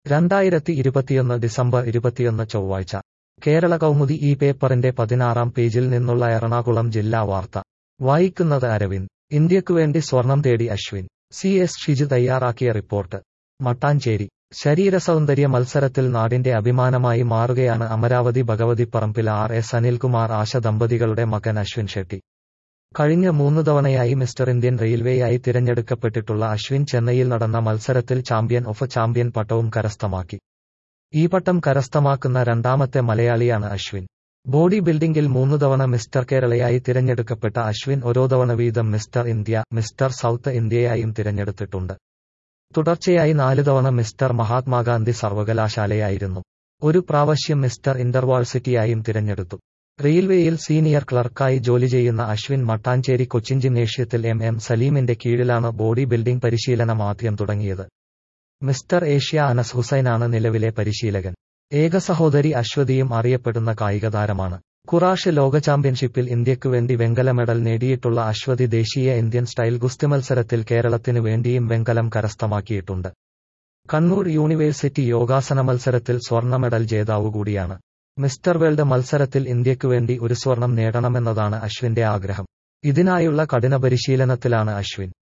രണ്ടായിരത്തി ഇരുപത്തിയൊന്ന് ഡിസംബർ ഇരുപത്തിയൊന്ന് ചൊവ്വാഴ്ച കേരള കൗമുദി ഈ പേപ്പറിന്റെ പതിനാറാം പേജിൽ നിന്നുള്ള എറണാകുളം ജില്ലാ വാർത്ത വായിക്കുന്നത് അരവിന്ദ് ഇന്ത്യക്കുവേണ്ടി സ്വർണം തേടി അശ്വിൻ സി എസ് ഷിജു തയ്യാറാക്കിയ റിപ്പോർട്ട് മട്ടാഞ്ചേരി ശരീരസൗന്ദര്യ മത്സരത്തിൽ നാടിന്റെ അഭിമാനമായി മാറുകയാണ് അമരാവതി ഭഗവതിപ്പറമ്പിൽ ആർ എസ് അനിൽകുമാർ ആശ ദമ്പതികളുടെ മകൻ അശ്വിൻ ഷെട്ടി കഴിഞ്ഞ മൂന്നു തവണയായി മിസ്റ്റർ ഇന്ത്യൻ റെയിൽവേയായി തിരഞ്ഞെടുക്കപ്പെട്ടിട്ടുള്ള അശ്വിൻ ചെന്നൈയിൽ നടന്ന മത്സരത്തിൽ ചാമ്പ്യൻ ഓഫ് ചാമ്പ്യൻ പട്ടവും കരസ്ഥമാക്കി ഈ പട്ടം കരസ്ഥമാക്കുന്ന രണ്ടാമത്തെ മലയാളിയാണ് അശ്വിൻ ബോഡി ബിൽഡിംഗിൽ മൂന്നു തവണ മിസ്റ്റർ കേരളയായി തിരഞ്ഞെടുക്കപ്പെട്ട അശ്വിൻ ഓരോ തവണ വീതം മിസ്റ്റർ ഇന്ത്യ മിസ്റ്റർ സൗത്ത് ഇന്ത്യയായും തിരഞ്ഞെടുത്തിട്ടുണ്ട് തുടർച്ചയായി നാല് തവണ മിസ്റ്റർ മഹാത്മാഗാന്ധി സർവകലാശാലയായിരുന്നു ഒരു പ്രാവശ്യം മിസ്റ്റർ ഇന്റർവാഴ്സിറ്റിയായും തിരഞ്ഞെടുത്തു റെയിൽവേയിൽ സീനിയർ ക്ലർക്കായി ജോലി ചെയ്യുന്ന അശ്വിൻ മട്ടാഞ്ചേരി കൊച്ചിൻ ജിംനേഷ്യത്തിൽ എം എം സലീമിന്റെ കീഴിലാണ് ബോഡി ബിൽഡിംഗ് പരിശീലനം ആദ്യം തുടങ്ങിയത് മിസ്റ്റർ ഏഷ്യ അനസ് ഹുസൈനാണ് നിലവിലെ പരിശീലകൻ ഏക സഹോദരി അശ്വതിയും അറിയപ്പെടുന്ന കായിക താരമാണ് കുറാഷ് ലോക ചാമ്പ്യൻഷിപ്പിൽ ഇന്ത്യക്കുവേണ്ടി വെങ്കല മെഡൽ നേടിയിട്ടുള്ള അശ്വതി ദേശീയ ഇന്ത്യൻ സ്റ്റൈൽ ഗുസ്തി മത്സരത്തിൽ കേരളത്തിനു വേണ്ടിയും വെങ്കലം കരസ്ഥമാക്കിയിട്ടുണ്ട് കണ്ണൂർ യൂണിവേഴ്സിറ്റി യോഗാസന മത്സരത്തിൽ സ്വർണ്ണ മെഡൽ ജേതാവ് കൂടിയാണ് മിസ്റ്റർ വേൾഡ് മത്സരത്തിൽ ഇന്ത്യക്കുവേണ്ടി ഒരു സ്വർണം നേടണമെന്നതാണ് അശ്വിന്റെ ആഗ്രഹം ഇതിനായുള്ള കഠിന പരിശീലനത്തിലാണ് അശ്വിൻ